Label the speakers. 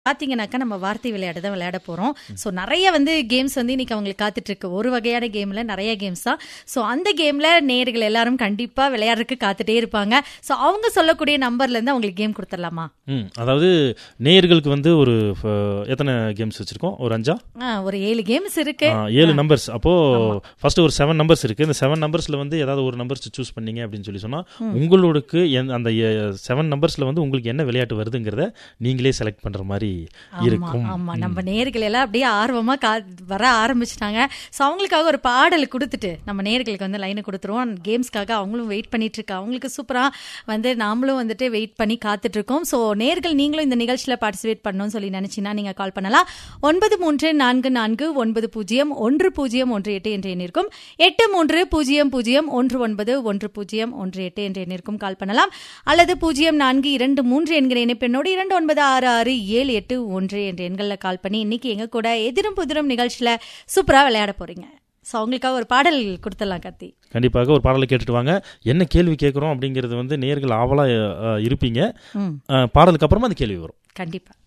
Speaker 1: பாத்தீங்கன்னாக்கா நம்ம வார்த்தை விளையாட்டு தான் விளையாட போறோம் ஸோ நிறைய வந்து கேம்ஸ் வந்து இன்னைக்கு அவங்களுக்கு காத்துட்டு இருக்கு ஒரு வகையான கேம்ல நிறைய கேம்ஸ் தான் ஸோ அந்த கேம்ல நேர்கள் எல்லாரும் கண்டிப்பா விளையாடுறதுக்கு காத்துட்டே இருப்பாங்க ஸோ அவங்க சொல்லக்கூடிய நம்பர்ல இருந்து அவங்களுக்கு கேம் கொடுத்துடலாமா
Speaker 2: ம் அதாவது நேயர்களுக்கு வந்து ஒரு ஃப- எத்தனை கேம்ஸ் வச்சிருக்கோம் ஒரு அஞ்சா
Speaker 1: ஆ, ஒரு ஏழு கேம்ஸ் இருக்கு
Speaker 2: ஆ, ஏழு நம்பர்ஸ் அப்போ ஃபர்ஸ்ட் ஒரு செவன் நம்பர்ஸ் இருக்கு இந்த செவன் நம்பர்ஸ்ல வந்து ஏதாவது ஒரு நம்பர்ஸ் சூஸ் பண்ணீங்க அப்படின்னு சொல்லி சொன்னா உங்களுக்கு எந்த- அந்த செவன் நம்பர்ஸ்ல வந்து உங்களுக்கு என்ன விளையாட்டு வருதுங்கிறத நீங்களே செலக்ட் பண்ற மாதிரி
Speaker 1: ஆமா
Speaker 2: இருக்கும்
Speaker 1: ஆமா நம்ம நேர்கள் எல்லாம் அப்படியே ஆர்வமா கா வர ஆரம்பிச்சிட்டாங்க ஸோ அவங்களுக்காக ஒரு பாடல் கொடுத்துட்டு நம்ம நேர்களுக்கு வந்து லைனை கொடுத்துருவோம் கேம்ஸ்க்காக அவங்களும் வெயிட் பண்ணிட்டு இருக்கா அவங்களுக்கு சூப்பரா வந்து நாமளும் வந்துட்டு வெயிட் பண்ணி காத்துட்டு இருக்கோம் ஸோ நேர்கள் நீங்களும் இந்த நிகழ்ச்சியில பார்ட்டிசிபேட் பண்ணணும்னு சொல்லி நினைச்சீங்கன்னா நீங்க கால் பண்ணலாம் ஒன்பது மூன்று நான்கு நான்கு ஒன்பது பூஜ்ஜியம் ஒன்று பூஜ்ஜியம் ஒன்று எட்டு என்ற எண் இருக்கும் எட்டு மூன்று பூஜ்ஜியம் பூஜ்ஜியம் ஒன்று ஒன்பது ஒன்று பூஜ்ஜியம் ஒன்று எட்டு என்ற எண் இருக்கும் கால் பண்ணலாம் அல்லது பூஜ்ஜியம் நான்கு இரண்டு மூன்று என்கிற இணைப்பெண்ணோடு இரண்டு ஒன்பது ஆறு ஆறு ஏழு எட்டு ஒன்று என்ற எண்களில் கால் பண்ணி இன்னைக்கு எங்க கூட எதிரும் புதிரும் நிகழ்ச்சியில சூப்பரா விளையாட போறீங்க ஸோ அவங்களுக்காக ஒரு பாடல் கொடுத்துடலாம் கத்தி
Speaker 2: கண்டிப்பாக ஒரு பாடலை கேட்டுட்டு வாங்க என்ன கேள்வி கேட்குறோம் அப்படிங்கிறது வந்து நேர்கள் ஆவலா அஹ், இருப்பீங்க
Speaker 1: ம்
Speaker 2: அஹ், பாடலுக்கு அப்புறமா அந்த கேள்வி வரும்
Speaker 1: கண்டிப்பா